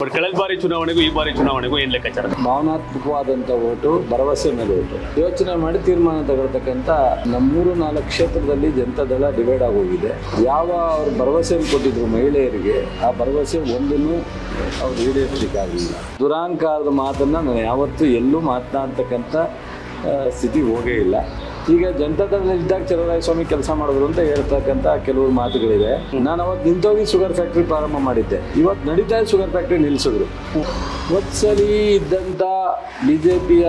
But ಕಳೆದ ಬಾರಿ ಚುನಾವಣೆಗೂ ಈ ಬಾರಿ ಚುನಾವಣೆಗೂ ಏನ್ ಲೆಕ್ಕಾಚಾರ ಭಾವನಾತ್ಮಕವಾದಂಥ ಓಟು ಭರವಸೆ ಮೇಲೆ ಓಟು ಯೋಚನೆ ಮಾಡಿ ತೀರ್ಮಾನ ತಗೊಳ್ತಕ್ಕಂಥ ನಮ್ಮ ಮೂರು ನಾಲ್ಕು ಕ್ಷೇತ್ರದಲ್ಲಿ ಜನತಾದಳ ಡಿವೈಡ್ ಆಗೋಗಿದೆ ಯಾವ ಅವ್ರು ಭರವಸೆಯನ್ನು ಕೊಟ್ಟಿದ್ರು ಮಹಿಳೆಯರಿಗೆ ಆ ಭರವಸೆ ಒಂದನ್ನು ಅವ್ರು ಈಡೇರಿಸಲಿಕ್ಕಾಗಲಿಲ್ಲ ದುರಾಂಕಾರದ ಮಾತನ್ನು ನಾನು ಯಾವತ್ತೂ ಎಲ್ಲೂ ಮಾತನಾಡ್ತಕ್ಕಂಥ ಆ, ಸ್ಥಿತಿ ಹೋಗೇ ಇಲ್ಲ ಈಗ ಜನತಾದಳ ಇದ್ದಾಗ ಚಲರಾಯ ಸ್ವಾಮಿ ಕೆಲಸ ಮಾಡಿದ್ರು ಅಂತ ಹೇಳ್ತಕ್ಕಂಥ ಕೆಲವು ಮಾತುಗಳಿವೆ ನಾನು ಅವತ್ತು ನಿಂತೋಗಿ ಶುಗರ್ ಫ್ಯಾಕ್ಟ್ರಿ ಪ್ರಾರಂಭ ಮಾಡಿದ್ದೆ ಇವತ್ತು ನಡೀತಾ ಇದೆ ಶುಗರ್ ಫ್ಯಾಕ್ಟ್ರಿ ನಿಲ್ಲಿಸಿದ್ರು ಒತ್ಸಲಿ ಇದ್ದಂಥ ಬಿ ಜೆ ಪಿಯ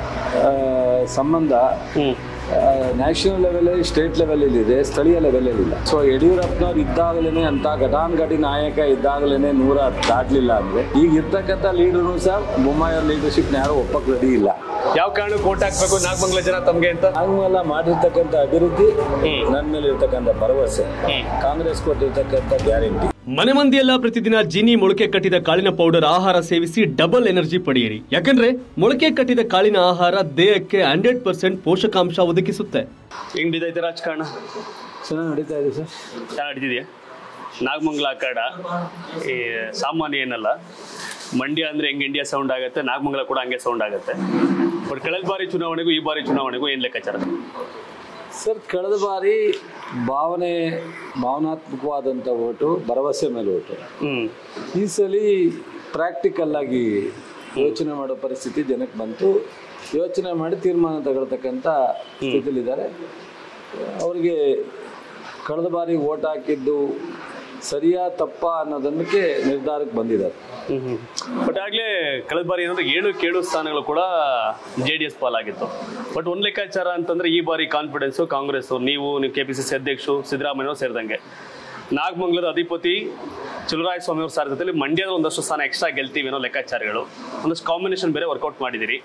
ಸಂಬಂಧ ಹ್ಮ್ ನ್ಯಾಷನಲ್ ಲೆವೆಲಲ್ಲಿ ಸ್ಟೇಟ್ ಲೆವೆಲಲ್ಲಿ ಇದೆ ಸ್ಥಳೀಯ ಲೆವೆಲಲ್ಲಿ ಇಲ್ಲ ಸೊ ಯಡಿಯೂರಪ್ಪನವ್ರು ಇದ್ದಾಗಲೇ ಅಂತ ಘಟಾನ್ಘಟಿ ನಾಯಕ ಇದ್ದಾಗಲೇ ನೂರ ದಾಟಲಿಲ್ಲ ಅಂದರೆ ಈಗ ಇರ್ತಕ್ಕಂಥ ಲೀಡರ್ನು ಸಹ ಬೊಮ್ಮಾಯಿಯವ್ರ ಲೀಡರ್ಶಿಪ್ನ ಯಾರು ಒಪ್ಪಕ್ಕೆ ರೆಡಿ ಇಲ್ಲ ಯಾವ ಕಾರಣಕ್ಕೆ ಓಟ್ ಹಾಕ್ಬೇಕು ನಾಲ್ಕು ಜನ ತಮ್ಗೆ ಅಂತ ಹಂಗೆಲ್ಲ ಮಾಡಿರ್ತಕ್ಕಂಥ ಅಭಿವೃದ್ಧಿ ನನ್ನ ಮೇಲೆ ಇರ್ತಕ್ಕಂಥ ಭರವಸೆ ಕಾಂಗ್ರೆಸ್ ಕೊಟ್ಟಿರ್ತಕ್ಕಂಥ ಗ್ಯಾರಂಟಿ ಮನೆ ಮಂದಿಯೆಲ್ಲ ಪ್ರತಿದಿನ ಜೀನಿ ಮೊಳಕೆ ಕಟ್ಟಿದ ಕಾಳಿನ ಪೌಡರ್ ಆಹಾರ ಸೇವಿಸಿ ಡಬಲ್ ಎನರ್ಜಿ ಪಡೆಯಿರಿ ಯಾಕಂದ್ರೆ ಮೊಳಕೆ ಕಟ್ಟಿದ ಕಾಳಿನ ಆಹಾರ ದೇಹಕ್ಕೆ ಹಂಡ್ರೆಡ್ ಪರ್ಸೆಂಟ್ ಪೋಷಕಾಂಶ ಒದಗಿಸುತ್ತೆ ಹೆಂಗ್ ಬಿದ್ದೈತೆ ರಾಜಕಾರಣ ಚೆನ್ನಾಗಿ ನಡೀತಾ ಇದೆ ಸರ್ ಚೆನ್ನಾಗಿ ನಡೀತಿದೆಯಾ ನಾಗಮಂಗಲ ಅಖಾಡ ಈ ಸಾಮಾನ್ಯ ಏನಲ್ಲ ಮಂಡ್ಯ ಅಂದ್ರೆ ಹೆಂಗ್ ಇಂಡಿಯಾ ಸೌಂಡ್ ಆಗುತ್ತೆ ನಾಗಮಂಗಲ ಕೂಡ ಹಂಗೆ ಸೌಂಡ್ ಆಗುತ್ತೆ ಬಟ್ ಕಳೆದ ಬಾರಿ ಚುನಾವಣೆಗೂ ಈ ಬಾರಿ ಚುನಾವಣೆಗೂ ಏನ್ ಲೆಕ್ಕಾಚಾರ ಸರ್ ಕಳೆದ ಬಾರಿ ಭಾವನೆ ಭಾವನಾತ್ಮಕವಾದಂಥ ಓಟು ಭರವಸೆ ಮೇಲೆ ಓಟು ಹ್ಮ್ ಈ ಸಲ ಪ್ರಾಕ್ಟಿಕಲ್ ಆಗಿ ಯೋಚನೆ ಮಾಡೋ ಪರಿಸ್ಥಿತಿ ಜನಕ್ಕೆ ಬಂತು ಯೋಚನೆ ಮಾಡಿ ತೀರ್ಮಾನ ತಗೊಳ್ತಕ್ಕಂಥ ಸ್ಥಿತಿಲಿದ್ದಾರೆ ಅವರಿಗೆ ಕಳೆದ ಬಾರಿ ಓಟ್ ಹಾಕಿದ್ದು ಸರಿಯಾ ತಪ್ಪಾ ಅನ್ನೋದನ್ನಕ್ಕೆ ನಿರ್ಧಾರಕ್ಕೆ ಬಂದಿದ್ದಾರೆ ಬಟ್ ಆಗ್ಲೇ ಕಳೆದ ಬಾರಿ ಏನಂದ್ರೆ ಏಳು ಕೇಳು ಸ್ಥಾನಗಳು ಕೂಡ ಜೆ ಡಿ ಎಸ್ ಪಾಲಾಗಿತ್ತು ಬಟ್ ಒಂದ್ ಲೆಕ್ಕಾಚಾರ ಅಂತಂದ್ರೆ ಈ ಬಾರಿ ಕಾನ್ಫಿಡೆನ್ಸ್ ಕಾಂಗ್ರೆಸ್ ನೀವು ನೀವು ಕೆ ಪಿ ಸಿ ಸಿ ಅಧ್ಯಕ್ಷರು ಸಿದ್ದರಾಮಯ್ಯ ಸೇರಿದಂಗೆ ನಾಗಮಂಗಲದ ಅಧಿಪತಿ ಚಲುರಾಯ ಸ್ವಾಮಿ ಅವ್ರ ಸಾರಥ್ಯದಲ್ಲಿ ಮಂಡ್ಯದ ಒಂದಷ್ಟು ಸ್ಥಾನ ಎಕ್ಸ್ಟ್ರಾ ಗೆಲ್ತೀವಿ ಅನ್ನೋ ಲೆಕ್ಕಾಚಾರಗಳು ಒಂದಷ್ಟು ಕಾಂಬಿನೇಷನ್ ಬೇರೆ ವರ್ಕೌಟ್ ಮಾಡಿದಿರಿ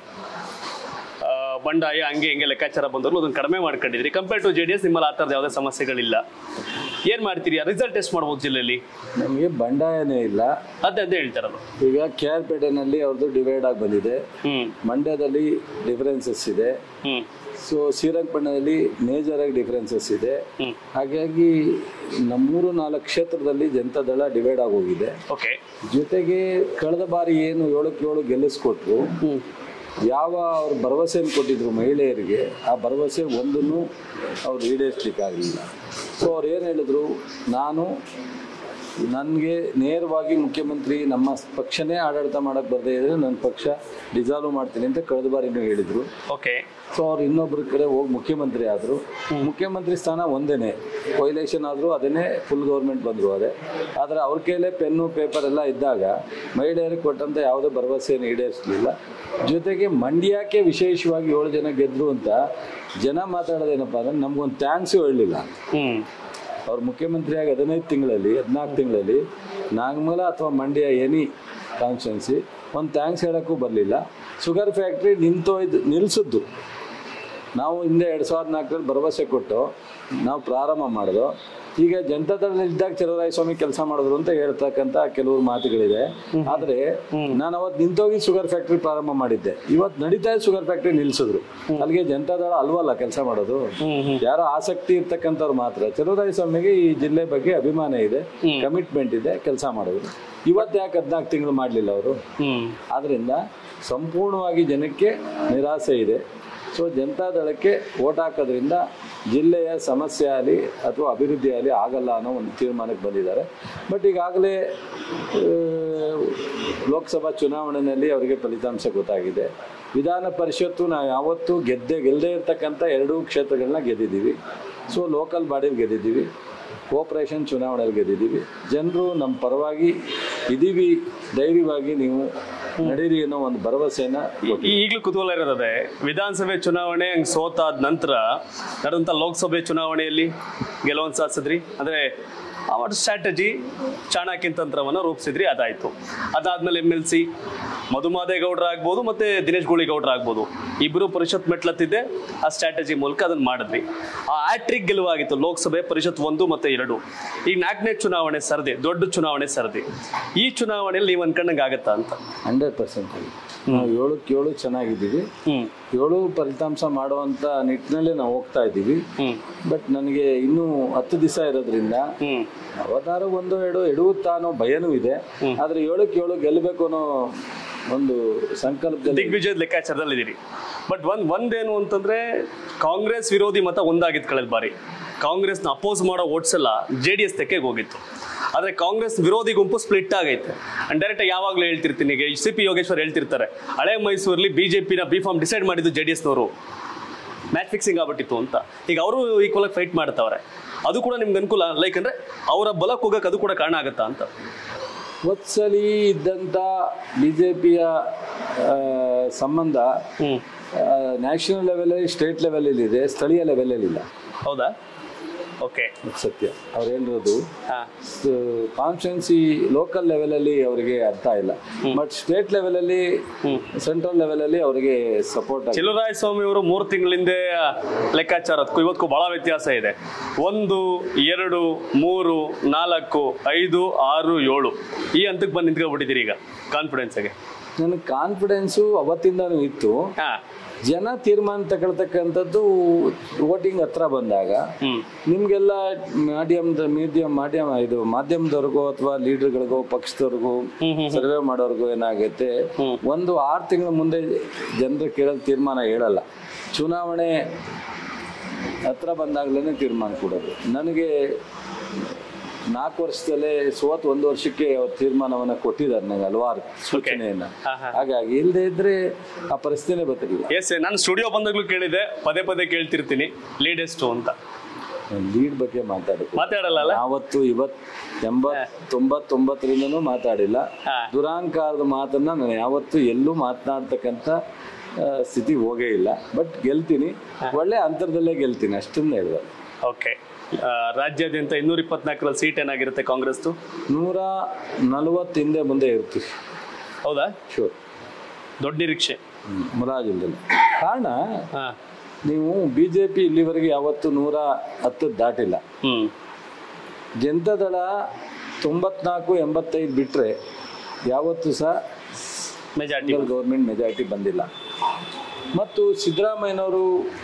ಆ, ಬಂಡಾಯ ಹಂಗೆ ಹಿಂಗೆ ಲೆಕ್ಕಾಚಾರ ಬಂದ್ರು ಅದನ್ನ ಕಡಿಮೆ ಮಾಡ್ಕೊಂಡಿದ್ರಿ compare to J D S ನಿಮ್ಮಲ್ಲಿ ಆ ಥರದ ಯಾವುದೇ ಸಮಸ್ಯೆಗಳಿಲ್ಲ ಏನ್ ಮಾಡ್ತೀರಿ ರಿಸಲ್ಟ್ ಟೆಸ್ಟ್ ಮಾಡ್ಬೋದು ಜಿಲ್ಲೆಯಲ್ಲಿ ನಮಗೆ ಬಂಡಾಯನೇ ಇಲ್ಲ ಅದೇ ಅದೇ ಹೇಳ್ತಾರದು ಈಗ ಕೆ ಆರ್ ಪೇಟೆನಲ್ಲಿ ಅವ್ರದ್ದು ಡಿವೈಡ್ ಆಗಿ ಬಂದಿದೆ ಹ್ಮ್ ಮಂಡ್ಯದಲ್ಲಿ ಡಿಫರೆನ್ಸಸ್ ಇದೆ ಹ್ಮ್ ಸೊ ಶ್ರೀರಂಗಪಟ್ಟಣದಲ್ಲಿ ಮೇಜರ್ ಆಗಿ ಡಿಫರೆನ್ಸಸ್ ಇದೆ ಹ್ಮ್ ಹಾಗಾಗಿ ನಮ್ಮೂರು ನಾಲ್ಕು ಕ್ಷೇತ್ರದಲ್ಲಿ ಜನತಾದಳ ಡಿವೈಡ್ ಆಗೋಗಿದೆ ಓಕೆ ಜೊತೆಗೆ ಕಳೆದ ಬಾರಿ ಏನು ಏಳಕ್ಕೆ ಏಳು ಗೆಲ್ಲಿಸ್ಕೊಟ್ರು ಯಾವ ಅವ್ರು ಭರವಸೆಯನ್ನು ಕೊಟ್ಟಿದ್ರು ಮಹಿಳೆಯರಿಗೆ ಆ ಭರವಸೆ ಒಂದನ್ನು ಅವ್ರು ಈಡೇರಿಸ್ಲಿಕ್ಕಾಗಲಿಲ್ಲ ಸೊ ಅವ್ರು ಏನು ಹೇಳಿದ್ರು ನಾನು ನನಗೆ ನೇರವಾಗಿ ಮುಖ್ಯಮಂತ್ರಿ ನಮ್ಮ ಪಕ್ಷನೇ ಆಡಳಿತ ಮಾಡೋಕ್ಕೆ ಬರದೇ ಇದ್ರೆ ನನ್ನ ಪಕ್ಷ ಡಿಸಾಲ್ವ್ ಮಾಡ್ತೀನಿ ಅಂತ ಕಳೆದ ಬಾರಿನೂ ಹೇಳಿದರು ಓಕೆ ಸೊ ಅವ್ರು ಇನ್ನೊಬ್ಬರ ಕಡೆ ಹೋಗಿ ಮುಖ್ಯಮಂತ್ರಿ ಆದರು ಮುಖ್ಯಮಂತ್ರಿ ಸ್ಥಾನ ಒಂದೇನೆ ಕೊಯ್ಲೇಷನ್ ಆದರೂ ಅದನ್ನೇ ಫುಲ್ ಗೌರ್ಮೆಂಟ್ ಬಂದರು ಅದೇ ಆದರೆ ಅವ್ರ ಕೈಲೇ ಪೆನ್ನು ಪೇಪರ್ ಎಲ್ಲ ಇದ್ದಾಗ ಮಹಿಳೆಯರಿಗೆ ಕೊಟ್ಟಂಥ ಯಾವುದೇ ಭರವಸೆಯನ್ನು ಈಡೇರಿಸಲಿಲ್ಲ ಜೊತೆಗೆ ಮಂಡ್ಯಕ್ಕೆ ವಿಶೇಷವಾಗಿ ಏಳು ಜನ ಗೆದ್ದರು ಅಂತ ಜನ ಮಾತಾಡೋದೇನಪ್ಪ ಅಂದರೆ ನಮಗೊಂದು ಥ್ಯಾಂಕ್ಸು ಹೇಳಲಿಲ್ಲ ಹ್ಮ್ ಅವ್ರು ಮುಖ್ಯಮಂತ್ರಿಯಾಗಿ ಹದಿನೈದು ತಿಂಗಳಲ್ಲಿ ಹದಿನಾಲ್ಕು ತಿಂಗಳಲ್ಲಿ ನಾಗಮಂಗಲ ಅಥವಾ ಮಂಡ್ಯ ಎನಿ ಕಾನ್ಸ್ಟಿಟ್ಯೂನ್ಸಿ ಒಂದು ಥ್ಯಾಂಕ್ಸ್ ಹೇಳೋಕ್ಕೂ ಬರಲಿಲ್ಲ ಶುಗರ್ ಫ್ಯಾಕ್ಟ್ರಿ ನಿಂತೋಯ್ದು ನಿಲ್ಲಿಸಿದ್ದು ನಾವು ಹಿಂದೆ ಎರಡು ಸಾವಿರದ ನಾಲ್ಕರಲ್ಲಿ ಭರವಸೆ ಕೊಟ್ಟು ನಾವು ಪ್ರಾರಂಭ ಮಾಡಿದ್ವು ಈಗ ಜನತಾದಳ ಇದ್ದಾಗ ಚಲರಾಯ ಸ್ವಾಮಿ ಕೆಲಸ ಮಾಡಿದ್ರು ಅಂತ ಹೇಳ್ತಕ್ಕಂಥ ಕೆಲವು ಮಾತುಗಳಿದೆ ಆದರೆ ನಾನು ಅವತ್ತು ನಿಂತೋಗಿ ಶುಗರ್ ಫ್ಯಾಕ್ಟ್ರಿ ಪ್ರಾರಂಭ ಮಾಡಿದ್ದೆ ಇವತ್ತು ನಡೀತಾ ಇದೆ ಶುಗರ್ ಫ್ಯಾಕ್ಟ್ರಿ ನಿಲ್ಲಿಸಿದ್ರು ಅಲ್ಲಿಗೆ ಜನತಾದಳ ಅಲ್ವಲ್ಲ ಕೆಲಸ ಮಾಡೋದು ಯಾರೋ ಆಸಕ್ತಿ ಇರ್ತಕ್ಕಂಥವ್ರು ಮಾತ್ರ ಚಲುವರಾಯ ಸ್ವಾಮಿಗೆ ಈ ಜಿಲ್ಲೆ ಬಗ್ಗೆ ಅಭಿಮಾನ ಇದೆ ಕಮಿಟ್ಮೆಂಟ್ ಇದೆ ಕೆಲಸ ಮಾಡೋದು ಇವತ್ತು ಯಾಕೆ ಹದಿನಾಲ್ಕು ತಿಂಗಳು ಮಾಡಲಿಲ್ಲ ಅವರು ಹ್ಮ್ ಆದ್ದರಿಂದ ಸಂಪೂರ್ಣವಾಗಿ ಜನಕ್ಕೆ ನಿರಾಸೆ ಇದೆ ಸೊ ಜನತಾದಳಕ್ಕೆ ಓಟ್ ಹಾಕೋದ್ರಿಂದ ಜಿಲ್ಲೆಯ ಸಮಸ್ಯೆ ಆಗಲಿ ಅಥವಾ ಅಭಿವೃದ್ಧಿ ಆಗಲಿ ಆಗಲ್ಲ ಅನ್ನೋ ಒಂದು ತೀರ್ಮಾನಕ್ಕೆ ಬಂದಿದ್ದಾರೆ ಬಟ್ ಈಗಾಗಲೇ ಆ, ಲೋಕಸಭಾ ಚುನಾವಣೆಯಲ್ಲಿ ಅವರಿಗೆ ಫಲಿತಾಂಶ ಗೊತ್ತಾಗಿದೆ ವಿಧಾನ ಪರಿಷತ್ತು ನಾವು ಯಾವತ್ತೂ ಗೆದ್ದೆ ಗೆಲ್ಲದೇ ಇರ್ತಕ್ಕಂಥ ಎರಡೂ ಕ್ಷೇತ್ರಗಳನ್ನ ಗೆದ್ದಿದ್ದೀವಿ ಸೊ ಲೋಕಲ್ ಬಾಡಿಲಿ ಗೆದ್ದಿದ್ದೀವಿ ಕೋಪರೇಷನ್ ಚುನಾವಣೆಯಲ್ಲಿ ಗೆದ್ದಿದ್ದೀವಿ ಜನರು ನಮ್ಮ ಪರವಾಗಿ ಇದ್ದೀವಿ ಧೈರ್ಯವಾಗಿ ನೀವು ನಡೀರಿ ಅನ್ನೋ ಒಂದು ಭರವಸೆನ ಈ- ಈಗ್ಲೂ ಕುತೂಹಲ ಇರೋದೇ ವಿಧಾನಸಭೆ ಚುನಾವಣೆ ಹಂಗ್ ಸೋತಾದ ನಂತರ ನಡೆದಂತ ಲೋಕಸಭೆ ಚುನಾವಣೆಯಲ್ಲಿ ಗೆಲುವನ್ನು ಸಾಧಿಸಿದ್ರಿ ಅಂದ್ರೆ ಆ ಒಂದು ಸ್ಟ್ರಾಟಜಿ ಚಾಣಕ್ಯನ ತಂತ್ರವನ್ನು ರೂಪಿಸಿದ್ರಿ ಅದಾಯ್ತು ಅದಾದ್ಮೇಲೆ ಎಮ್ ಎಲ್ ಸಿ ಮಧುಮಾದೇಗೌಡರ ಆಗ್ಬೋದು ಮತ್ತೆ ದಿನೇಶ್ ಗೌಳಿಗೌಡರ ಆಗ್ಬೋದು ಇಬ್ಬರು ಪರಿಷತ್ ಮೆಟ್ಲತ್ತಿದ್ದೆ ಆ ಸ್ಟ್ರಾಟಜಿ ಮೂಲಕ ಅದನ್ನ ಮಾಡಿದ್ವಿ ಆ ಆಟ್ರಿಕ್ ಗೆಲುವಾಗಿತ್ತು ಲೋಕಸಭೆ ಪರಿಷತ್ ಒಂದು ಮತ್ತೆ ಎರಡು ಈಗ ನಾಲ್ಕನೇ ಚುನಾವಣೆ ಸರದಿ ದೊಡ್ಡ ಚುನಾವಣೆ ಸರದಿ ಈ ಚುನಾವಣೆಯಲ್ಲಿ ನೀವು ಅನ್ಕೊಂಡಂಗೆ ಆಗತ್ತಾ ಅಂತ ಹಂಡ್ರೆಡ್ ಪರ್ಸೆಂಟ್ ನಾವು ಏಳಕ್ಕೆ ಏಳು ಚೆನ್ನಾಗಿದ್ದೀವಿ ಹ್ಮ್ ಏಳು ಫಲಿತಾಂಶ ಮಾಡುವಂತ ನಿಟ್ಟಿನಲ್ಲಿ ನಾವು ಹೋಗ್ತಾ ಇದ್ದೀವಿ ಹ್ಮ್ ಬಟ್ ನನಗೆ ಇನ್ನೂ ಹತ್ತು ದಿವಸ ಇರೋದ್ರಿಂದ ಹ್ಮ್ ಅವತಾರ ಒಂದು ಎರಡು ಎಡುತ್ತಾ ಅನ್ನೋ ಭಯನೂ ಇದೆ ಆದ್ರೆ ಏಳಕ್ಕೆ ಏಳು ಗೆಲ್ಲಬೇಕು ಅನ್ನೋ ಒಂದು ಸಂಕಲ್ಪದಲ್ಲಿ ದಿಗ್ವಿಜಯದ ಲೆಕ್ಕಾಚಾರದಲ್ಲಿ ಇದೀರಿ ಬಟ್ ಒಂದ್ ಒಂದೇನು ಅಂತಂದ್ರೆ ಕಾಂಗ್ರೆಸ್ ವಿರೋಧಿ ಮತ ಒಂದಾಗಿತ್ತು ಕಳೆದ ಬಾರಿ ಕಾಂಗ್ರೆಸ್ನ ಅಪೋಸ್ ಮಾಡೋ ವೋಟ್ಸ್ ಎಲ್ಲ ಜೆ ಡಿ ಎಸ್ ತೆಕ್ಕೆಗೆ ಹೋಗಿತ್ತು ಆದ್ರೆ ಕಾಂಗ್ರೆಸ್ ವಿರೋಧಿ ಗುಂಪು ಸ್ಪ್ಲಿಟ್ ಆಗೈತೆ ಅಂಡ್ ಡೈರೆಕ್ಟ್ ಯಾವಾಗಲೂ ಹೇಳ್ತಿರ್ತೀನಿ ಈಗ ಸಿ ಪಿ ಯೋಗೇಶ್ವರ್ ಹೇಳ್ತಿರ್ತಾರೆ ಹಳೆ ಮೈಸೂರಲ್ಲಿ ಬಿಜೆಪಿನ ಬಿ ಫಾರ್ಮ್ ಡಿಸೈಡ್ ಮಾಡಿದ್ದು ಜೆ ಡಿ ಎಸ್ನವರು ಮ್ಯಾಚ್ ಫಿಕ್ಸಿಂಗ್ ಆಗ್ಬಿಟ್ಟಿತ್ತು ಅಂತ ಈಗ ಅವರು ಈಕ್ವಲ್ ಆಗಿ ಫೈಟ್ ಮಾಡ್ತಾವ್ರೆ ಅದು ಕೂಡ ನಿಮ್ಗೆ ಅನುಕೂಲ ಲೈಕ್ ಅಂದ್ರೆ ಅವರ ಬಲಕ್ಕೆ ಹೋಗಕ್ಕೆ ಅದು ಕೂಡ ಕಾರಣ ಆಗುತ್ತಾ ಅಂತ ಒತ್ಸಲಿ ಇದ್ದಂಥ ಬಿ ಜೆ ಪಿಯ ಸಂಬಂಧ ಹ್ಮ್ ನ್ಯಾಷನಲ್ ಲೆವೆಲಲ್ಲಿ ಸ್ಟೇಟ್ ಲೆವೆಲಲ್ಲಿ ಇದೆ ಸ್ಥಳೀಯ ಲೆವೆಲಲ್ಲಿ ಇಲ್ಲ ಹೌದಾ ಓಕೆ ಅದು ಸತ್ಯ ಅವ್ರು ಹೇಳಿರೋದು ಹಾ ಕಾನ್ಸ್ಟಿಟ್ಯೂನ್ಸಿ ಲೋಕಲ್ ಲೆವೆಲಲ್ಲಿ ಅವರಿಗೆ ಅರ್ಥ ಇಲ್ಲ ಬಟ್ ಸ್ಟೇಟ್ ಲೆವೆಲಲ್ಲಿ ಸೆಂಟ್ರಲ್ ಲೆವೆಲಲ್ಲಿ ಅವರಿಗೆ ಸಪೋರ್ಟ್ ಆಗಿದೆ ಚಿಲುರಾಯ ಸ್ವಾಮಿ ಅವರು ಮೂರು ತಿಂಗಳಿಂದ ಲೆಕ್ಕಾಚಾರಕ್ಕೂ ಇವತ್ತಿಗೂ ಬಹಳ ವ್ಯತ್ಯಾಸ ಇದೆ ಒಂದು ಎರಡು ಮೂರು ನಾಲ್ಕು ಐದು ಆರು ಏಳು ಈ ಹಂತಕ್ಕೆ ಬಂದು ನಿಂತ್ಕೊಂಡ್ಬಿಟ್ಟಿದ್ದೀರಿ ಈಗ ಕಾನ್ಫಿಡೆನ್ಸ್ಗೆ ನನಗೆ ಕಾನ್ಫಿಡೆನ್ಸು ಅವತ್ತಿಂದನೂ ಇತ್ತು ಹಾ ಜನ ತೀರ್ಮಾನ ತಗೊಳ್ತಕ್ಕಂಥದ್ದು ವೋಟಿಂಗ್ ಹತ್ರ ಬಂದಾಗ ಹ್ಮ್ ನಿಮ್ಗೆಲ್ಲ ಮಾಧ್ಯಮದ ಮೀಡಿಯಂ ಮಾಧ್ಯಮ ಇದು ಮಾಧ್ಯಮದವ್ರಿಗೂ ಅಥವಾ ಲೀಡರ್ಗಳಿಗೂ ಪಕ್ಷದವ್ರಿಗೂ ಸರ್ವೆ ಮಾಡೋರ್ಗೂ ಏನಾಗೈತೆ ಒಂದು ಆರು ತಿಂಗಳ ಮುಂದೆ ಜನರು ಕೇಳೋದು ತೀರ್ಮಾನ ಹೇಳಲ್ಲ ಚುನಾವಣೆ ಹತ್ರ ಬಂದಾಗ್ಲೇ ತೀರ್ಮಾನ ಕೊಡೋದು ನನಗೆ ನಾಲ್ಕು ವರ್ಷದಲ್ಲೇ ಸೋತ್ ಒಂದು ವರ್ಷಕ್ಕೆ ಅವ್ರ ತೀರ್ಮಾನವನ್ನ ಕೊಟ್ಟಿದ್ದಾರೆ ನಂಗೆ ಹಲವಾರು ಸೂಚನೆಯನ್ನ ಹಾ, ಹಾ. ಹಾಗಾಗಿ ಇಲ್ಲದೆ ಇದ್ರೆ ಆ ಪರಿಸ್ಥಿತಿನೇ ಬರ್ತಿರ್ಲಿಲ್ಲ ಎಸ್ ನಾನು ಸ್ಟುಡಿಯೋ ಬಂದಾಗ್ಲೂ ಕೇಳಿದೆ ಪದೇ ಪದೇ ಕೇಳ್ತಿರ್ತೀನಿ ಲೀಡ್ ಎಷ್ಟು ಅಂತ ಲೀಡ್ ಬಗ್ಗೆ ಮಾತಾಡಬೇಕು ಮಾತಾಡಲ್ಲ ಅಲ್ಲ ಯಾವತ್ತು ಇವತ್ ಎಂಬತ್ ತೊಂಬತ್ತೊಂಬತ್ತರಿಂದನೂ ಮಾತಾಡಿಲ್ಲ ಹಾ. ದುರಾಂಕಾರದ ಮಾತನ್ನ ನಾನು ಯಾವತ್ತು ಎಲ್ಲೂ ಮಾತನಾಡ್ತಕ್ಕಂಥ ಆ, ಸ್ಥಿತಿ ಹೋಗೇ ಇಲ್ಲ ಬಟ್ ಗೆಲ್ತೀನಿ ಒಳ್ಳೆ ಅಂತರದಲ್ಲೇ ಗೆಲ್ತೀನಿ ಅಷ್ಟನ್ನ ಹೇಳಿದೆ ಓಕೆ ರಾಜ್ಯಾದ್ಯಂತ ಇನ್ನೂರ ಇಪ್ಪತ್ನಾಲ್ಕರಲ್ಲಿ ಸೀಟ್ ಏನಾಗಿರುತ್ತೆ ಕಾಂಗ್ರೆಸ್ದು ನೂರ ನಲವತ್ತು ಹಿಂದೆ ಮುಂದೆ ಇರ್ತೀವಿ ಹೌದಾ ಶೂರ್ ದೊಡ್ಡ ನಿರೀಕ್ಷೆ ಮುರಾಜಿಲ್ದಲ್ಲಿ ಕಾರಣ ಹಾ ನೀವು ಬಿ ಜೆ ಪಿ ಇಲ್ಲಿವರೆಗೆ ಯಾವತ್ತು ನೂರ ಹತ್ತು ದಾಟಿಲ್ಲ ಹ್ಮ್ ಜನತಾದಳ ತೊಂಬತ್ನಾಲ್ಕು ಎಂಬತ್ತೈದು ಬಿಟ್ಟರೆ ಯಾವತ್ತೂ ಸಹ ಮೆಜಾರಿಟಿ ಸಿಂಗಲ್ ಗೌರ್ಮೆಂಟ್ ಮೆಜಾರಿಟಿ ಬಂದಿಲ್ಲ ಮತ್ತು ಸಿದ್ದರಾಮಯ್ಯನವರು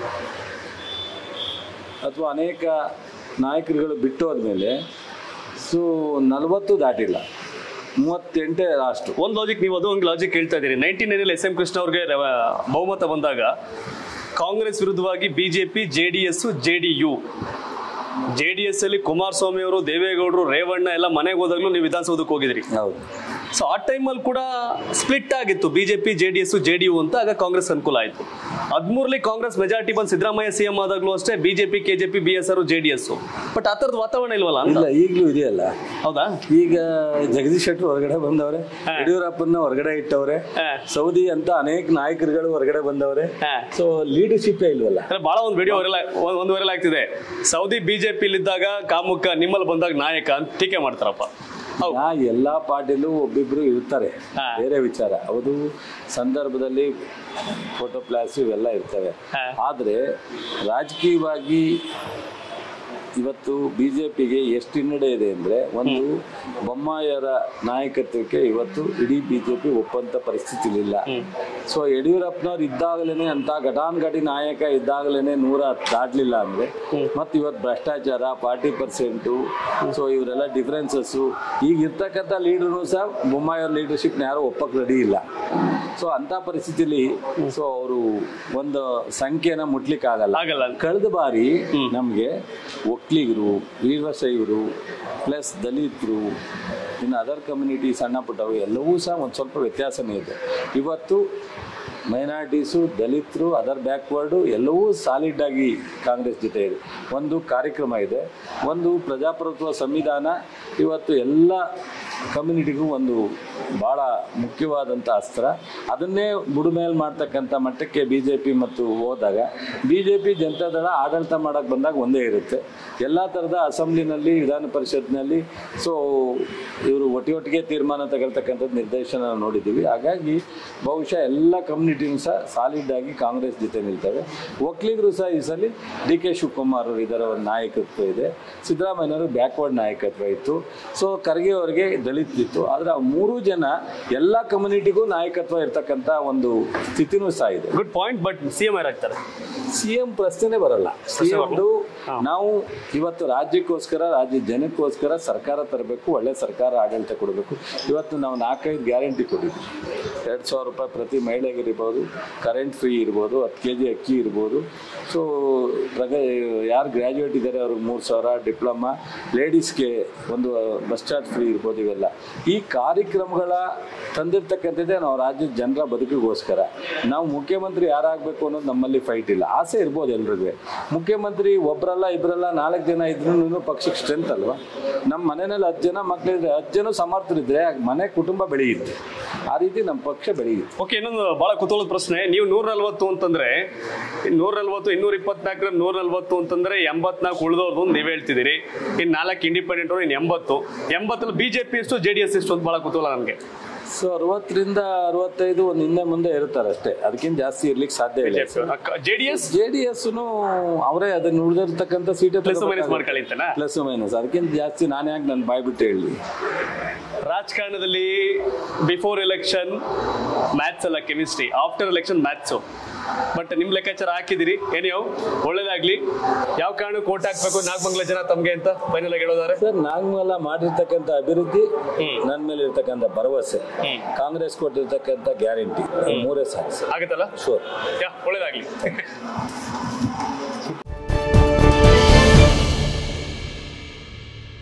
ಅಥವಾ ಅನೇಕ ನಾಯಕರುಗಳು ಬಿಟ್ಟು ಹೋದ್ಮೇಲೆ ಸೊ ನಲವತ್ತು ದಾಟಿಲ್ಲ ಮೂವತ್ತೆಂಟೇ ಲಾಸ್ಟು ಒಂದು ಲಾಜಿಕ್ ನೀವು ಅದು ಒಂದು ಲಾಜಿಕ್ ಹೇಳ್ತಾ ಇದ್ದೀರಿ ನೈನ್ಟೀನ್ ನೈನಲ್ಲಿ ಎಸ್ ಎಂ ಕೃಷ್ಣ ಅವ್ರಿಗೆ ರವ- ಬಹುಮತ ಬಂದಾಗ ಕಾಂಗ್ರೆಸ್ ವಿರುದ್ಧವಾಗಿ BJP J D S J D U J D S ಅಲ್ಲಿ ಕುಮಾರಸ್ವಾಮಿ ಅವರು ದೇವೇಗೌಡರು ರೇವಣ್ಣ ಎಲ್ಲ ಮನೆಗೆ ಹೋದಾಗ್ಲೂ ನೀವು ವಿಧಾನಸೌಧಕ್ಕೆ ಹೋಗಿದ್ರಿ ಹೌದು ಸೊ ಆ ಟೈಮಲ್ಲಿ ಕೂಡ ಸ್ಪ್ಲಿಟ್ ಆಗಿತ್ತು BJP J D S J D U ಅಂತ ಆಗ ಕಾಂಗ್ರೆಸ್ ಅನುಕೂಲ ಆಯಿತು ಹದಿಮೂರಲಿ ಕಾಂಗ್ರೆಸ್ ಮೆಜಾರಿಟಿ ಬಂದು ಸಿದ್ದರಾಮಯ್ಯ ಸಿ ಎಂ ಆದಾಗಲೂ ಅಷ್ಟೇ BJP KJP B S R J D S but ಆ ಥರದ ವಾತಾವರಣ ಇಲ್ವಲ್ಲ ಅಂತ ಇಲ್ಲ ಈಗಲೂ ಇದೆಯಲ್ಲ ಹೌದಾ ಈಗ ಜಗದೀಶ್ ಶೆಟ್ಟರ್ ಹೊರಗಡೆ ಬಂದವ್ರೆ ಯಡಿಯೂರಪ್ಪನ ಹೊರಗಡೆ ಇಟ್ಟವ್ರೆ ಹಾ. ಸೌದಿ ಅಂತ ಅನೇಕ ನಾಯಕರುಗಳು ಹೊರಗಡೆ ಬಂದವ್ರೆ ಹಾ. ಸೊ ಲೀಡರ್ಶಿಪ್ಪೇ ಇಲ್ವಲ್ಲ ಅಂದ್ರೆ ಬಹಳ ಒಂದು ವಿಡಿಯೋ ವೈರಲ್ ಒಂದು ವೈರಲ್ ಆಗ್ತಿದೆ ಸೌದಿ ಬಿಜೆಪಿ ಇದ್ದಾಗ ಕಾಮುಕ ನಿಮ್ಮಲ್ಲಿ ಬಂದಾಗ ನಾಯಕ ಅಂತ ಟೀಕೆ ಮಾಡ್ತಾರಪ್ಪ ಹೌದು ಆ ಎಲ್ಲಾ ಪಾರ್ಟಿಲೂ ಒಬ್ಬಿಬ್ರು ಇರ್ತಾರೆ ಹಾ. ಬೇರೆ ವಿಚಾರ ಅದು ಸಂದರ್ಭದಲ್ಲಿ ಫೋಟೋ ಪ್ಲಾಸ್ ಇವೆಲ್ಲ ಇರ್ತವೆ ಹಾ. ಆದ್ರೆ ರಾಜಕೀಯವಾಗಿ ಇವತ್ತು ಬಿಜೆಪಿಗೆ ಎಷ್ಟು ಹಿನ್ನಡೆ ಇದೆ ಅಂದ್ರೆ ಒಂದು ಬೊಮ್ಮಾಯರ ನಾಯಕತ್ವಕ್ಕೆ ಇವತ್ತು ಇಡೀ ಬಿಜೆಪಿ ಒಪ್ಪಂತ ಪರಿಸ್ಥಿತಿ ಇಲ್ಲ ಸೊ ಯಡಿಯೂರಪ್ಪನವ್ರು ಇದ್ದಾಗಲೇನೆ ಅಂತ ಘಟಾನ್ಘಟಿ ನಾಯಕ ಇದ್ದಾಗಲೇನೆ ನೂರ ದಾಟ್ಲಿಲ್ಲ ಅಂದ್ರೆ ಮತ್ತೆ ಇವತ್ತು ಭ್ರಷ್ಟಾಚಾರ ಫಾರ್ಟಿ ಪರ್ಸೆಂಟು ಸೊ ಇವರೆಲ್ಲ ಡಿಫ್ರೆನ್ಸಸ್ ಈಗ ಇರ್ತಕ್ಕಂಥ ಲೀಡರ್ನು ಸಹ ಬೊಮ್ಮಾಯಿಯವ್ರ ಲೀಡರ್ಶಿಪ್ನ ಯಾರು ಒಪ್ಪಕ್ಕೆ ರೆಡಿ ಇಲ್ಲ ಸೊ ಅಂತ ಪರಿಸ್ಥಿತಿಲಿ ಸೊ ಅವರು ಒಂದು ಸಂಖ್ಯೆನ ಮುಟ್ಲಿಕ್ಕೆ ಆಗಲ್ಲ ಆಗಲ್ಲ ಕಳೆದ ಬಾರಿ ನಮಗೆ ಒಕ್ಕಲಿಗರು ವೀರಶೈವರು ಪ್ಲಸ್ ದಲಿತರು ಇನ್ನು ಅದರ್ ಕಮ್ಯುನಿಟಿ ಸಣ್ಣ ಪುಟ್ಟವು ಎಲ್ಲವೂ ಸಹ ಒಂದು ಸ್ವಲ್ಪ ವ್ಯತ್ಯಾಸನೇ ಇದೆ ಇವತ್ತು ಮೈನಾರಿಟೀಸು ದಲಿತರು ಅದರ್ ಬ್ಯಾಕ್ವರ್ಡು ಎಲ್ಲವೂ ಸಾಲಿಡ್ ಆಗಿ ಕಾಂಗ್ರೆಸ್ ಜೊತೆ ಇದೆ ಒಂದು ಕಾರ್ಯಕ್ರಮ ಇದೆ ಒಂದು ಪ್ರಜಾಪ್ರಭುತ್ವ ಸಂವಿಧಾನ ಇವತ್ತು ಎಲ್ಲ ಕಮ್ಯುನಿಟಿಗೂ ಒಂದು ಭಾಳ ಮುಖ್ಯವಾದಂಥ ಅಸ್ತ್ರ ಅದನ್ನೇ ಬುಡುಮೇಲ್ ಮಾಡ್ತಕ್ಕಂಥ ಮಟ್ಟಕ್ಕೆ ಬಿ ಜೆ ಪಿ ಮತ್ತು ಹೋದಾಗ ಬಿ ಜೆ ಪಿ ಜನತಾದಳ ಆಡಳಿತ ಮಾಡೋಕ್ಕೆ ಬಂದಾಗ ಒಂದೇ ಇರುತ್ತೆ ಎಲ್ಲ ಥರದ ಅಸೆಂಬ್ಲಿನಲ್ಲಿ ವಿಧಾನ ಪರಿಷತ್ನಲ್ಲಿ ಸೊ ಇವರು ಒಟ್ಟಿಗೆ ತೀರ್ಮಾನ ತಗೊಳ್ತಕ್ಕಂಥದ್ದು ನಿರ್ದೇಶನ ನಾವು ನೋಡಿದ್ದೀವಿ ಹಾಗಾಗಿ ಬಹುಶಃ ಎಲ್ಲ ಕಮ್ಯುನಿಟಿನೂ ಸಹ ಸಾಲಿಡ್ ಆಗಿ ಕಾಂಗ್ರೆಸ್ ಜೊತೆ ನಿಲ್ತವೆ ಒಕ್ಕಲಿಗರು ಸಹ ಈ ಸಲ ಡಿ ಕೆ ಶಿವಕುಮಾರ್ ಅವರು ಇದರ ಒಂದು ನಾಯಕತ್ವ ಇದೆ ಸಿದ್ದರಾಮಯ್ಯನವರು ಬ್ಯಾಕ್ವರ್ಡ್ ನಾಯಕತ್ವ ಇತ್ತು ಸೊ ಖರ್ಗೆ ಅವರಿಗೆ ದಲಿತ್ ಇತ್ತು ಆದರೆ ಆ ಮೂರೂ ಜನ ಎಲ್ಲ ಕಮ್ಯುನಿಟಿಗೂ ನಾಯಕತ್ವ ಇರ್ತಕ್ಕಂಥ ಒಂದು ಸ್ಥಿತಿನೂ ಸಹ ಇದೆ good point but C M ಯಾರಾಗ್ತಾರೆ ಸಿ ಎಂ ಪ್ರಶ್ನೆ ಬರಲ್ಲ ಸಿ ನಾವು ಇವತ್ತು ರಾಜ್ಯಕ್ಕೋಸ್ಕರ ರಾಜ್ಯ ಜನಕ್ಕೋಸ್ಕರ ಸರ್ಕಾರ ತರಬೇಕು ಒಳ್ಳೆ ಸರ್ಕಾರ ಆಡಳಿತ ಕೊಡಬೇಕು ಇವತ್ತು ನಾವು ನಾಲ್ಕೈದು ಗ್ಯಾರಂಟಿ ಕೊಟ್ಟಿದ್ವಿ ಎರಡು ಸಾವಿರ ರೂಪಾಯಿ ಪ್ರತಿ ಮಹಿಳೆಗೆ ಇರ್ಬೋದು ಕರೆಂಟ್ ಫ್ರೀ ಇರ್ಬೋದು ಹತ್ತು ಕೆ ಜಿ ಅಕ್ಕಿ ಇರ್ಬೋದು ಸೊ ಪ್ರಗ ಯಾರು ಗ್ರ್ಯಾಜುಯೇಟ್ ಇದ್ದಾರೆ ಅವ್ರಿಗೆ ಮೂರು ಸಾವಿರ ಡಿಪ್ಲೊಮಾ ಲೇಡೀಸ್ಗೆ ಒಂದು ಬಸ್ ಚಾರ್ಜ್ ಫ್ರೀ ಇರ್ಬೋದು ಇವೆಲ್ಲ ಈ ಕಾರ್ಯಕ್ರಮಗಳ ತಂದಿರ್ತಕ್ಕಂಥದ್ದೇ ನಾವು ರಾಜ್ಯದ ಜನರ ಬದುಕಿಗೋಸ್ಕರ ನಾವು ಮುಖ್ಯಮಂತ್ರಿ ಯಾರಾಗಬೇಕು ಅನ್ನೋದು ನಮ್ಮಲ್ಲಿ ಫೈಟ್ ಇಲ್ಲ ಆಸೆ ಇರ್ಬೋದು ಎಲ್ರಿಗೂ ಮುಖ್ಯಮಂತ್ರಿ ಒಬ್ಬರಲ್ಲ ಇಬ್ಬರಲ್ಲ ನಾಲ್ಕು ಜನ ಇದ್ರೂ ಪಕ್ಷಕ್ಕೆ ಸ್ಟ್ರೆಂತ್ ಅಲ್ವಾ ನಮ್ಮ ಮನೆಯಲ್ಲಿ ಹತ್ತು ಜನ ಮಕ್ಕಳಿದ್ರೆ ಹತ್ತು ಜನ ಸಮರ್ಥರಿದ್ರೆ ಆ ಮನೆ ಕುಟುಂಬ ಬೆಳೆಯುತ್ತೆ ಆ ರೀತಿ ನಮ್ಮ ಪಕ್ಷ ಬೆಳೆಯುತ್ತೆ ಓಕೆ ಇನ್ನೊಂದು ಬಹಳ ಕುತೂಹಲದ ಪ್ರಶ್ನೆ ನೀವು ನೂರ ನಲ್ವತ್ತು ಅಂತಂದ್ರೆ ನೂರ ನಲ್ವತ್ತು ಇನ್ನೂರ ಇಪ್ಪತ್ನಾಲ್ಕರ ನೂರ ನಲ್ವತ್ತು ಅಂತಂದ್ರೆ ಎಂಬತ್ನಾಲ್ಕು ಉಳಿದವ್ರದ್ದು ಒಂದು ನೀವು ಹೇಳ್ತಿದ್ದೀರಿ ಇನ್ನು ನಾಲ್ಕು ಇಂಡಿಪೆಂಡೆಂಟ್ ಅವ್ರು ಇನ್ನು ಎಂಬತ್ತು ಎಂಬತ್ತಲ್ಲಿ ಬಿಜೆಪಿ ಎಷ್ಟು ಜೆ ಡಿ ಎಸ್ ಎಷ್ಟು ಅಂತ ಬಹಳ ಕುತೂಹಲ ನನಗೆ ಸೊ ಅರವತ್ತರಿಂದ ಅರವತ್ತೈದು ಒಂದು ಹಿಂದೆ ಮುಂದೆ ಇರ್ತಾರೆ ಅಷ್ಟೇ ಅದಕ್ಕಿಂತ ಜಾಸ್ತಿ ಇರ್ಲಿಕ್ಕೆ ಸಾಧ್ಯ ಇಲ್ಲ J D S J D S ಅವರೇ ಅದನ್ನ ಉಳಿದಿರ್ತಕ್ಕಂಥ ಸೀಟೆ ಪ್ಲಸ್ ಮೈನಸ್ ಮಾಡ್ಕೊಳ್ಳಿ ಅಂತನಾ ಪ್ಲಸ್ ಮೈನಸ್ ಅದಕ್ಕಿಂತ ಜಾಸ್ತಿ ನಾನು ಯಾಕೆ ನನ್ನ ಬಾಯ್ ಬಿಟ್ಟು ಹೇಳಿ ರಾಜಕಾರಣದಲ್ಲಿ ಬಿಫೋರ್ ಎಲೆಕ್ಷನ್ ಮ್ಯಾಥ್ಸ್ ಅಲ್ಲ chemistry after election maths but ನಿಮ್ ಲೆಕ್ಕಾಚಾರ ಹಾಕಿದಿರಿ ಏನಿಯೋ ಒಳ್ಳೇದಾಗ್ಲಿ ಯಾವ ಕಾರಣಕ್ಕೆ ಓಟ್ ಹಾಕ್ಬೇಕು ನಾಲ್ಕು ಜನ ತಮ್ಗೆ ಅಂತ ಫೈನಲ್ ಆಗಿ ಹೇಳೋದಾರೆ ಸರ್ ನಾಗಮಲ ಮಾಡಿರ್ತಕ್ಕಂಥ ಅಭಿವೃದ್ಧಿ ನನ್ನ ಮೇಲೆ ಇರ್ತಕ್ಕಂಥ ಭರವಸೆ ಹ್ಮ್. ಕಾಂಗ್ರೆಸ್ ಕೊಟ್ಟಿರ್ತಕ್ಕಂಥ ಗ್ಯಾರಂಟಿ ಮೂರೇ ಸಾಕು ಸರ್ ಆಗುತ್ತಲ್ಲ ಶೋರ್ ಯಾ ಒಳ್ಳೇದಾಗ್ಲಿ